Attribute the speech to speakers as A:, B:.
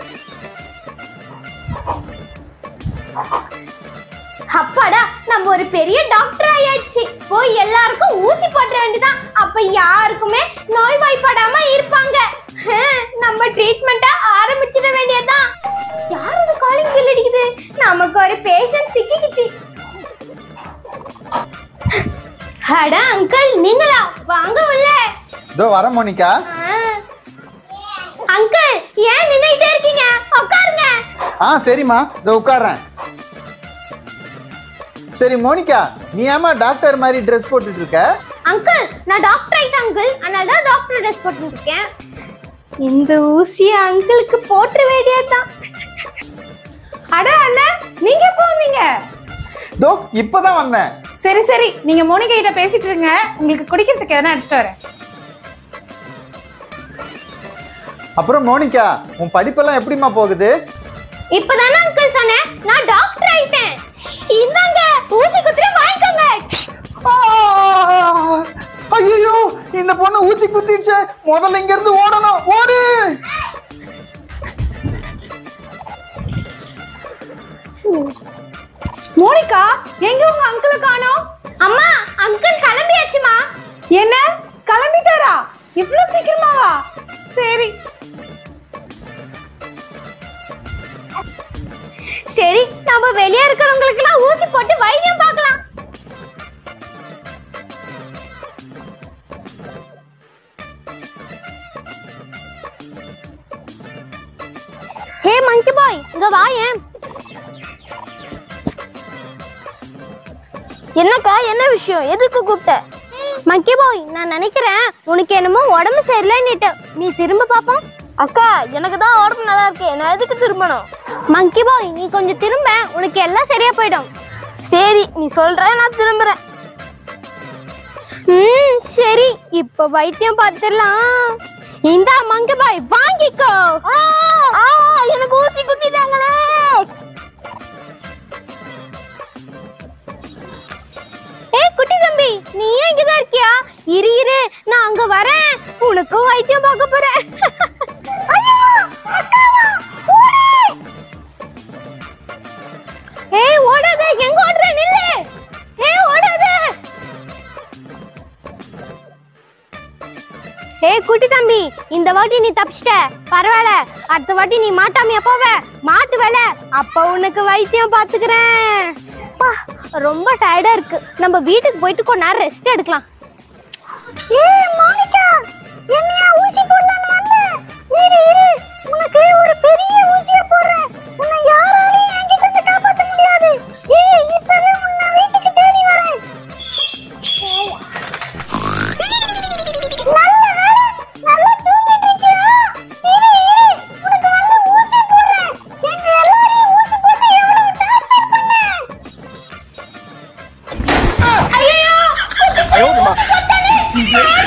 A: அப்பாடா நம்ம ஒரு பெரிய டாக்டர் ஆயாச்சு போய் எல்லாருக்கும் ஊசி போட வேண்டியதான் அப்ப யாருக்குமே நோய்வாய்ப்படாம இருப்பாங்க ஹம், நம்ம ட்ரீட்மெண்ட்டா ஆரம்பிச்சிட வேண்டியதுதான் யார் அது காலிங் பில் அடிக்குது நமக்கு ஒரு பேஷண்ட் சிக்கிக்கிச்சு அட அங்கிள் நீங்களா வாங்க உள்ள
B: இதோ வர மோனிகா
A: ஆ. அங்கிள் ஏன் நின்னுட்டே இருக்கீங்க உட்காருங்க
B: ஆ சரிம்மா இதோ உட்கார்றேன் சரி மோனிகா நீ ஏமா டாக்டர் மாதிரி ட்ரெஸ் போட்டுட்டு இருக்க
A: அங்கிள் நான் டாக்டர் ஆயிட்டேன் அங்கிள் அதனால தான் டாக்டர் ட்ரெஸ் போட்டு இருக்கேன் இந்த ஊசிய அங்கிளுக்கு போட்டுற வேண்டியதுதான்
C: அட அண்ணன் நீங்க எப்போ வந்தீங்க
B: இதோ இப்பதான் வந்தேன்
C: சரி சரி நீங்க மோனிகா கிட்ட பேசிட்டு இருங்க உங்களுக்கு குடிக்கிறதுக்கு எதனா எடுத்துட்டு வரேன்
B: அப்புறம் மோனிகா உன் படிப்பெல்லாம் எப்படிம்மா போகுது
A: இப்பதானே அங்கிள் சொன்னேன் நான் டாக்டர் ஆயிட்டேன் இந்தாங்க ஊசி குத்துற வாங்கிக்கோங்க
B: ஐயோ இந்த பொண்ணு ஊசி குத்திடுச்சு முதல்ல இங்க இருந்து ஓடணும் ஓடு
C: மோனிகா எங்க உங்க அங்கிளை காணோம்
A: அம்மா அங்கிள் கிளம்பியாச்சுமா
C: என்ன கிளம்பிட்டாரா இவ்ளோ சீக்கிரமாவா சரி
A: சரி நம்ம வெளியே இருக்கிறவங்களுக்கு எல்லாம் ஊசி போட்டு வைத்தியம் பார்க்கலாம் ஹே மங்கி பாய் இங்க வாயேன் என்னக்கா என்ன விஷயம் எதுக்கு கூப்பிட்ட மங்கி பாய் நான் நினைக்கிறேன் உனக்கு என்னமோ உடம்பு சரியில்லைன்னுட்டு நீ திரும்ப பாப்போம்
D: அக்கா எனக்கு தான் உடம்பு நல்லா இருக்கு நான் எதுக்கு திரும்பணும்
A: மங்கி பாய் நீ கொஞ்சம் திரும்ப உனக்கு எல்லாம் சரியா போயிடும்
D: சரி நீ சொல்ற நான் திரும்புறேன்
A: ம் சரி இப்போ வைத்தியம் பார்த்துடலாம் இந்தா மங்கி பாய் வாங்கிக்கோ
D: ஆ, எனக்கு ஊசி குத்திட்டாங்களே
A: ஏய் குட்டி தம்பி நீ ஏன் இங்கதான் இருக்கியா இரு இரு நான் அங்க வரேன் உனக்கும் வைத்தியம் பார்க்க போறேன் ஐயோ, அக்காவா, ஓடு. ஏய் ஓடாத எங்க ஓடுற நில்லு ஏய் ஓடாத ஏய் குட்டி தம்பி இந்த வாட்டி நீ தப்பிச்சிட்ட பரவாயில்ல அடுத்த வாட்டி நீ மாட்டாமையா போவ மாட்டு வேலை அப்ப உனக்கு வைத்தியம் பாத்துக்கிறேன் அப்பா, ரொம்ப டயர்டா இருக்கு நம்ம வீட்டுக்கு போயிட்டு கொஞ்ச நேரம் ரெஸ்ட் எடுக்கலாம் ஏய் மோனிகா என்னையா ஊசி போடலாம்னு வந்த இரு இரு உனக்கு ஒரு பெரிய ஊசிய போடுறேன் உன்னை யாராலையும் என்கிட்ட இருந்து காப்பாத்த முடியாது ஏய் இப்பவே உன்னை வீட்டுக்கு தேடி வரேன் நல்ல வேலை நல்லா தூங்கிட்டு இருக்கியா இரு இரு உனக்கு வந்து ஊசி போடுறேன் எங்க எல்லாரையும் ஊசி போட்டு எவ்வளவு டார்ச்சர் பண்ண ஐயோ
B: ஐயோ, அம்மா.